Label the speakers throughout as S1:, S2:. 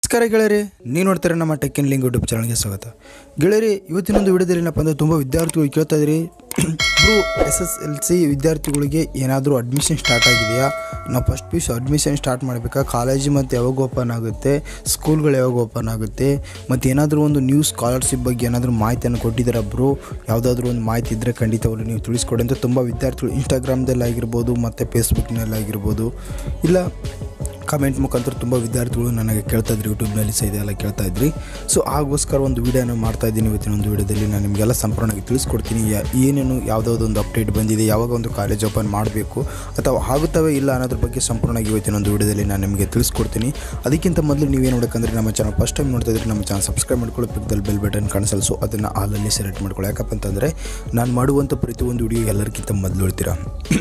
S1: ನಮಸ್ಕಾರ ಗೆಳೆಯರಿ ನೀವು ನೋಡ್ತಾರೆ ನಮ್ಮ ಟೆಕ್ಕಿನ್ ಲಿಂಗ್ ಯೂಟ್ಯೂಬ್ ಚಾನಲ್ಗೆ ಸ್ವಾಗತ ಗೆಳೆಯರಿ ಇವತ್ತಿನೊಂದು ವಿಡಿಯೋದಲ್ಲಿ ಏನಪ್ಪ ಅಂದರೆ ತುಂಬ ವಿದ್ಯಾರ್ಥಿಗಳು ಕೇಳ್ತಾ ಇದ್ರಿ ಇಬ್ಬರು ಎಸ್ ಎಸ್ ಎಲ್ ಸಿ ವಿದ್ಯಾರ್ಥಿಗಳಿಗೆ ಏನಾದರೂ ಅಡ್ಮಿಷನ್ ಸ್ಟಾರ್ಟ್ ಆಗಿದೆಯಾ ನಾವು first P U C admission start ಮಾಡಬೇಕಾ ಕಾಲೇಜು ಮತ್ತು ಯಾವಾಗ ಓಪನ್ ಆಗುತ್ತೆ ಸ್ಕೂಲ್ಗಳು ಯಾವಾಗ ಓಪನ್ ಆಗುತ್ತೆ ಮತ್ತು ಏನಾದರೂ ಒಂದು ನ್ಯೂ ಸ್ಕಾಲರ್ಶಿಪ್ ಬಗ್ಗೆ ಏನಾದರೂ ಮಾಹಿತಿಯನ್ನು ಕೊಟ್ಟಿದ್ದಾರೆ ಒಬ್ಬರು ಯಾವುದಾದ್ರೂ ಒಂದು ಮಾಹಿತಿ ಇದ್ದರೆ ಖಂಡಿತವಾಗ್ಲೂ ನೀವು ತಿಳಿಸ್ಕೊಡಿ ಅಂತ ತುಂಬ ವಿದ್ಯಾರ್ಥಿಗಳು ಇನ್ಸ್ಟಾಗ್ರಾಮ್ದಲ್ಲಿ ಆಗಿರ್ಬೋದು ಮತ್ತು ಫೇಸ್ಬುಕ್ನಲ್ಲಿ ಆಗಿರ್ಬೋದು ಇಲ್ಲ ಕಮೆಂಟ್ ಮುಖಾಂತರ ತುಂಬ ವಿದ್ಯಾರ್ಥಿಗಳು ನನಗೆ ಕೇಳ್ತಾ ಇದ್ರು ಯೂಟ್ಯೂಬ್ನಲ್ಲಿ ಸಹ ಇದೆಲ್ಲ ಕೇಳ್ತಾ ಇದ್ರಿ ಸೊ ಆಗೋಸ್ಕರ ಒಂದು ವೀಡಿಯೋನ ಮಾಡ್ತಾ ಇದ್ದೀನಿ ಇವತ್ತಿನ ಒಂದು ವೀಡಿಯೋದಲ್ಲಿ ನಾನು ನಿಮಗೆಲ್ಲ ಸಂಪೂರ್ಣವಾಗಿ ತಿಳಿಸ್ಕೊಡ್ತೀನಿ ಯಾ- ಏನೇನು ಯಾವುದಾದ್ರು ಒಂದು ಅಪ್ಡೇಟ್ ಬಂದಿದೆ ಯಾವಾಗ ಒಂದು ಕಾಲೇಜ್ ಓಪನ್ ಮಾಡಬೇಕು ಅಥವಾ ಆಗುತ್ತವೆ ಇಲ್ಲ ಅನ್ನೋದ್ರ ಬಗ್ಗೆ ಸಂಪೂರ್ಣವಾಗಿ ಇವತ್ತಿನ ಒಂದು ವೀಡಿಯೋದಲ್ಲಿ ನಾನು ನಿಮಗೆ ತಿಳಿಸ್ಕೊಡ್ತೀನಿ ಅದಕ್ಕಿಂತ ಮೊದಲು ನೀವೇನು ನೋಡೋಕ್ಕಂದ್ರೆ ನಮ್ಮ ಚಾನಲ್ ಫಸ್ಟ್ ಟೈಮ್ ನೋಡ್ತಾ ಇದ್ರೆ ನಮ್ಮ ಚಾನಲ್ ಸಬ್ಸ್ಕ್ರೈಬ್ ಮಾಡ್ಕೊಳ್ಳಿ ಪಿಕ್ದಲ್ಲಿ ಬೆಲ್ ಬಟನ್ ಕಾಣಿಸಲ್ಲ ಸೊ ಅದನ್ನು ಆಲಲ್ಲಿ ಸೆಲೆಕ್ಟ್ ಮಾಡ್ಕೊಳ್ಳಿ ಯಾಕಪ್ಪ ಅಂತಂದರೆ ನಾನು ಮಾಡುವಂಥ ಪ್ರತಿಯೊಂದು ವಿಡಿಯೋ ಎಲ್ಲರಿಗಿಂತ ಮೊದಲು ಹೇಳ್ತೀರಾ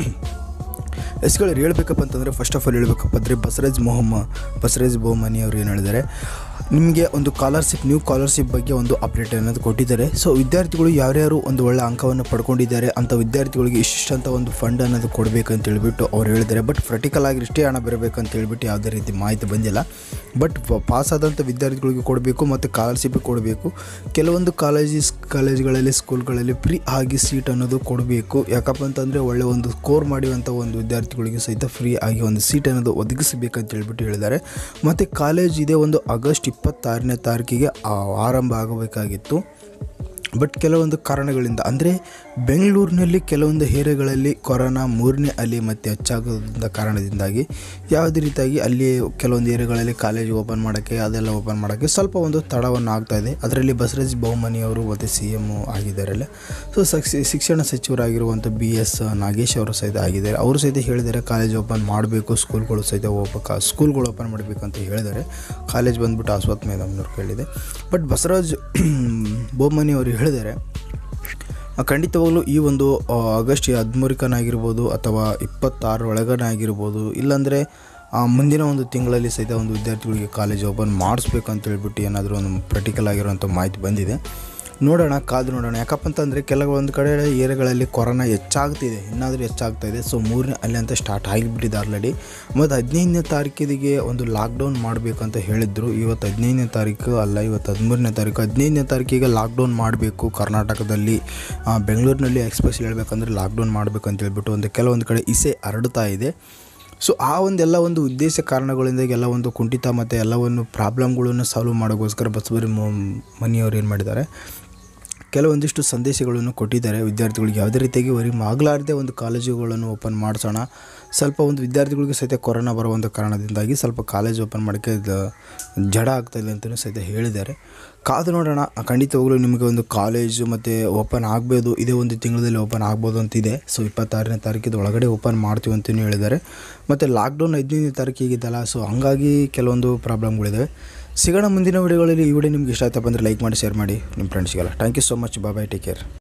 S1: ಎಸ್ಗಳು ಹೇಳ್ಬೇಕಪ್ಪ ಅಂತಂದರೆ ಫಸ್ಟ್ ಆಫ್ ಆಲ್ ಹೇಳ್ಬೇಕಪ್ಪ ಅಂದರೆ ಬಸವರಾಜ್ ಮೊಹಮ್ಮ ಬಸವರಾಜ್ ಬಹುಮನಿ ಅವರು ಏನು ಹೇಳಿದ್ದಾರೆ ನಿಮಗೆ ಒಂದು ಸ್ಕಾಲರ್ಶಿಪ್ ನ್ಯೂ ಸ್ಕಾಲರ್ಶಿಪ್ ಬಗ್ಗೆ ಒಂದು ಅಪ್ಡೇಟ್ ಅನ್ನೋದು ಕೊಟ್ಟಿದ್ದಾರೆ ಸೊ ವಿದ್ಯಾರ್ಥಿಗಳು ಯಾರ್ಯಾರು ಒಂದು ಒಳ್ಳೆ ಅಂಕವನ್ನು ಪಡ್ಕೊಂಡಿದ್ದಾರೆ ಅಂಥ ವಿದ್ಯಾರ್ಥಿಗಳಿಗೆ ಇಷ್ಟಂತ ಒಂದು ಫಂಡ್ ಅನ್ನೋದು ಕೊಡಬೇಕಂತ ಹೇಳ್ಬಿಟ್ಟು ಅವ್ರು ಹೇಳಿದ್ದಾರೆ ಬಟ್ ಪ್ರಟಿಕಲ್ ಆಗಿ ಇಷ್ಟೇ ಹಣ ಬರಬೇಕಂತ ಹೇಳ್ಬಿಟ್ಟು ಯಾವುದೇ ರೀತಿ ಮಾಹಿತಿ ಬಂದಿಲ್ಲ ಬಟ್ ಪಾಸ್ ಆದಂಥ ವಿದ್ಯಾರ್ಥಿಗಳಿಗೆ ಕೊಡಬೇಕು ಮತ್ತು ಸ್ಕಾಲರ್ಶಿಪ್ ಕೊಡಬೇಕು ಕೆಲವೊಂದು ಕಾಲೇಜಸ್ ಕಾಲೇಜ್ಗಳಲ್ಲಿ ಸ್ಕೂಲ್ಗಳಲ್ಲಿ ಫ್ರೀ ಆಗಿ ಸೀಟ್ ಅನ್ನೋದು ಕೊಡಬೇಕು ಯಾಕಪ್ಪ ಅಂತಂದರೆ ಒಳ್ಳೆ ಒಂದು ಸ್ಕೋರ್ ಮಾಡಿರುವಂಥ ಒಂದು ವಿದ್ಯಾರ್ಥಿಗಳಿಗೆ ಸಹಿತ ಫ್ರೀ ಆಗಿ ಒಂದು ಸೀಟ್ ಅನ್ನೋದು ಒದಗಿಸಬೇಕಂತ ಹೇಳ್ಬಿಟ್ಟು ಹೇಳಿದ್ದಾರೆ ಮತ್ತು ಕಾಲೇಜ್ ಇದೆ ಒಂದು ಆಗಸ್ಟ್ ಇಪ್ಪತ್ತಾರನೇ ತಾರೀಕಿಗೆ ಆ, ಆರಂಭ ಆಗಬೇಕಾಗಿತ್ತು ಬಟ್ ಕೆಲವೊಂದು ಕಾರಣಗಳಿಂದ ಅಂದರೆ ಬೆಂಗಳೂರಿನಲ್ಲಿ ಕೆಲವೊಂದು ಏರಿಯಾಗಳಲ್ಲಿ ಕೊರೋನಾ ಮೂರನೇ ಅಲೆ ಮತ್ತು ಹೆಚ್ಚಾಗೋದ್ರಿಂದ ಕಾರಣದಿಂದಾಗಿ ಯಾವುದೇ ರೀತಿಯಾಗಿ ಅಲ್ಲಿ ಕೆಲವೊಂದು ಏರಿಯಾಗಳಲ್ಲಿ ಕಾಲೇಜ್ ಓಪನ್ ಮಾಡೋಕ್ಕೆ ಅದೆಲ್ಲ ಓಪನ್ ಮಾಡೋಕ್ಕೆ ಸ್ವಲ್ಪ ಒಂದು ತಡವನ್ನು ಆಗ್ತಾ ಇದೆ ಅದರಲ್ಲಿ ಬಸವರಾಜ್ ಬಹುಮನಿ ಅವರು ಮತ್ತು ಸಿ ಎಮ್ ಆಗಿದ್ದಾರಲ್ಲ ಸೊ ಸಕ್ಸಿ ಶಿಕ್ಷಣ ಸಚಿವರಾಗಿರುವಂಥ ಬಿ ಎಸ್ ನಾಗೇಶ್ ಅವರು ಸಹಿತ ಆಗಿದ್ದಾರೆ ಅವರು ಸಹಿತ ಹೇಳಿದ್ದಾರೆ ಕಾಲೇಜ್ ಓಪನ್ ಮಾಡಬೇಕು ಸ್ಕೂಲ್ಗಳು ಸಹಿತ ಹೋಗ್ಬೇಕು ಸ್ಕೂಲ್ಗಳು ಓಪನ್ ಮಾಡಬೇಕು ಅಂತ ಹೇಳಿದ್ದಾರೆ ಕಾಲೇಜ್ ಬಂದ್ಬಿಟ್ಟು ಆಸ್ವತ್ ಮೇಡಮ್ನವ್ರು ಕೇಳಿದೆ ಬಟ್ ಬಸವರಾಜ್ ಬಹುಮನಿ ಅವರು ಹೇಳಿದ್ದಾರೆ ಆ, ಖಂಡಿತವಾಗ್ಲೂ ಈ ಒಂದು ಆ, ಆಗಸ್ಟ್ ಹದಿಮೂರಕ್ಕನಾಗಿರ್ಬೋದು ಅಥವಾ ಇಪ್ಪತ್ತಾರರೊಳಗನಾಗಿರ್ಬೋದು ಇಲ್ಲಾಂದರೆ ಆ, ಮುಂದಿನ ಒಂದು ತಿಂಗಳಲ್ಲಿ ಸಹಿತ ಒಂದು ವಿದ್ಯಾರ್ಥಿಗಳಿಗೆ ಕಾಲೇಜ್ ಓಪನ್ ಮಾಡಿಸ್ಬೇಕು ಅಂತ ಹೇಳ್ಬಿಟ್ಟು ಏನಾದರೂ ಒಂದು ಪ್ರಾಕ್ಟಿಕಲ್ ಆಗಿರುವಂಥ ಮಾಹಿತಿ ಬಂದಿದೆ ನೋಡೋಣ ಕಾದು ನೋಡೋಣ ಯಾಕಪ್ಪ ಅಂತಂದರೆ ಕೆಲವೊಂದು ಕಡೆ ಏರಿಯಾಗಳಲ್ಲಿ ಕೊರೋನಾ ಹೆಚ್ಚಾಗ್ತಿದೆ ಇನ್ನಾದರೂ ಹೆಚ್ಚಾಗ್ತಾ ಇದೆ ಸೊ ಮೂರನೇ ಅಲೆ ಅಂತ ಸ್ಟಾರ್ಟ್ ಆಗಿಬಿಟ್ಟಿದೆ ಆಲ್ರೆಡಿ ಮತ್ತು ಹದಿನೈದನೇ ತಾರೀಕಿಗೆ ಒಂದು ಲಾಕ್ಡೌನ್ ಮಾಡಬೇಕು ಅಂತ ಹೇಳಿದ್ರು ಇವತ್ತು ಹದಿನೈದನೇ ತಾರೀಕು ಅಲ್ಲ ಇವತ್ತು ಹದಿಮೂರನೇ ತಾರೀಕು ಹದಿನೈದನೇ ತಾರೀಕಿಗೆ ಲಾಕ್ಡೌನ್ ಮಾಡಬೇಕು ಕರ್ನಾಟಕದಲ್ಲಿ ಆ, ಬೆಂಗಳೂರಿನಲ್ಲಿ ಎಕ್ಸ್ಪ್ರೆಸ್ ಹೇಳ್ಬೇಕಂದ್ರೆ ಲಾಕ್ಡೌನ್ ಮಾಡಬೇಕು ಅಂತ ಹೇಳ್ಬಿಟ್ಟು ಒಂದು ಕೆಲವೊಂದು ಕಡೆ ಇಸೆ ಹರಡ್ತಾ ಇದೆ ಸೊ ಆ ಒಂದೆಲ್ಲ ಒಂದು ಉದ್ದೇಶ ಕಾರಣಗಳಿಂದ ಎಲ್ಲ ಒಂದು ಕುಂಠಿತ ಮತ್ತು ಎಲ್ಲವನ್ನು ಪ್ರಾಬ್ಲಮ್ಗಳನ್ನು ಸಾಲ್ವ್ ಮಾಡೋಕ್ಕೋಸ್ಕರ ಬಸವರಿ ಮನಿಯವರು ಏನು ಮಾಡಿದ್ದಾರೆ ಕೆಲವೊಂದಿಷ್ಟು ಸಂದೇಶಗಳನ್ನು ಕೊಟ್ಟಿದ್ದಾರೆ ವಿದ್ಯಾರ್ಥಿಗಳಿಗೆ ಯಾವುದೇ ರೀತಿಯಾಗಿ ವರಿ ಆಗಲಾರದೆ ಒಂದು ಕಾಲೇಜುಗಳನ್ನು ಓಪನ್ ಮಾಡಿಸೋಣ ಸ್ವಲ್ಪ ಒಂದು ವಿದ್ಯಾರ್ಥಿಗಳಿಗೆ ಸಹಿತ ಕೊರೋನಾ ಬರುವಂಥ ಕಾರಣದಿಂದಾಗಿ ಸ್ವಲ್ಪ ಕಾಲೇಜ್ ಓಪನ್ ಮಾಡೋಕ್ಕೆ ಇದು ಜಡ ಆಗ್ತಾಯಿದೆ ಅಂತಲೂ ಸಹಿತ ಹೇಳಿದ್ದಾರೆ ಕಾದು ನೋಡೋಣ ಖಂಡಿತವಾಗ್ಲೂ ನಿಮಗೆ ಒಂದು ಕಾಲೇಜು ಮತ್ತು ಓಪನ್ ಆಗ್ಬೋದು ಇದೇ ಒಂದು ತಿಂಗಳಲ್ಲಿ ಓಪನ್ ಆಗ್ಬೋದು ಅಂತಿದೆ ಸೊ ಇಪ್ಪತ್ತಾರನೇ ತಾರೀಕಿದ ಒಳಗಡೆ ಓಪನ್ ಮಾಡ್ತೀವಿ ಅಂತಲೂ ಹೇಳಿದ್ದಾರೆ ಮತ್ತು ಲಾಕ್ಡೌನ್ ಹದಿನೈದನೇ ತಾರೀಕಿಗಿದ್ದಲ್ಲ ಸೊ ಹಂಗಾಗಿ ಕೆಲವೊಂದು ಪ್ರಾಬ್ಲಮ್ಗಳಿದ್ದಾವೆ ಸಿಗೋಣ ಮುಂದಿನ ವಿಡಿಯೋಗಳಲ್ಲಿ ಈ ವಿಡಿಯೋ ನಿಮ್ಗೆ ಇಷ್ಟ ಆಯ್ತಪ್ಪ ಅಂದರೆ ಲೈಕ್ ಮಾಡಿ ಶೇರ್ ಮಾಡಿ ನಿಮ್ಮ ಫ್ರೆಂಡ್ಸ್ಗೆಲ್ಲ thank you so much bye take care